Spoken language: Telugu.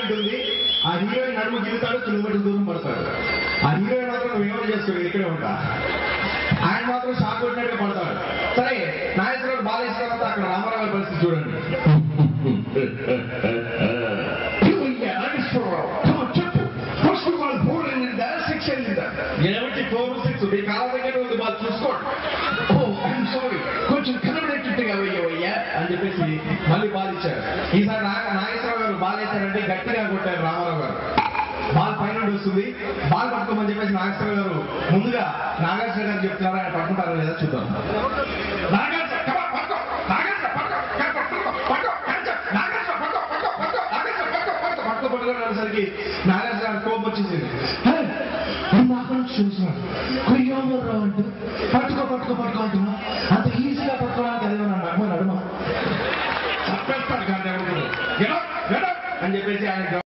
ఉంటుంది ఆ హీరోయిన్ నడుము గిలుతాడు కిలోమీటర్ దూరం పడతాడు ఆ హీరోయిన్ మాత్రం నువ్వేమో చేసుకోడు ఇక్కడే ఉంటా ఆయన మాత్రం షాక్ కొట్టినట్టు పడతాడు సరే నాగేశ్వరరావు బాలేశ్వరరావు అక్కడ రామారావు గారి పరిస్థితి చూడండి ఏమిటి ఫోర్ సిక్స్ మీ కాళ్ళ దగ్గర ఉంది బాగా చూసుకోండి ఓ ఐఎమ్ సారీ కొంచెం కనబడేటట్టుగా వెయ్యవయ్యా అని చెప్పేసి మళ్ళీ బాల్ ఇచ్చారు ఈసారి నాగ నాగేశ్వరరావు గారు బాల్ వేశారంటే గట్టిగా కొట్టారు రామారావు గారు బాల్ పైన నుండి వస్తుంది బాల్ పట్టుకోమని చెప్పేసి నాగేశ్వరరావు గారు ముందుగా నాగేశ్వర గారు చెప్తున్నారు ఆయన పట్టుకుంటారో లేదా చూద్దాం నాగేశ్వర, come on, పట్టుకో. నాగేశ్వర, పట్టుకో. పట్టుకో, పట్టుకో, పట్టుకో. నాగేశ్వర, పట్టుకో, పట్టుకో, పట్టుకో. నాగేశ్వర, పట్టుకో, పట్టుకో. పట్టుకో, పట్టుకో అనేసరికి నాగేశ్వర గారు కోపం వచ్చేసింది హే, నువ్వు నాకు నుంచి చూస్తున్నాను కొయ్యోమర్రావు అంటూ పట్టుకో పట్టుకో పట్టుకో అంటున్నా అంత ఈజీగా పట్టుకోవడానికి అదే నా నడుమ నడుమ చంపేస్తాడు కానీ ఎవరు. Get up, get up అని చెప్పేసి ఆయన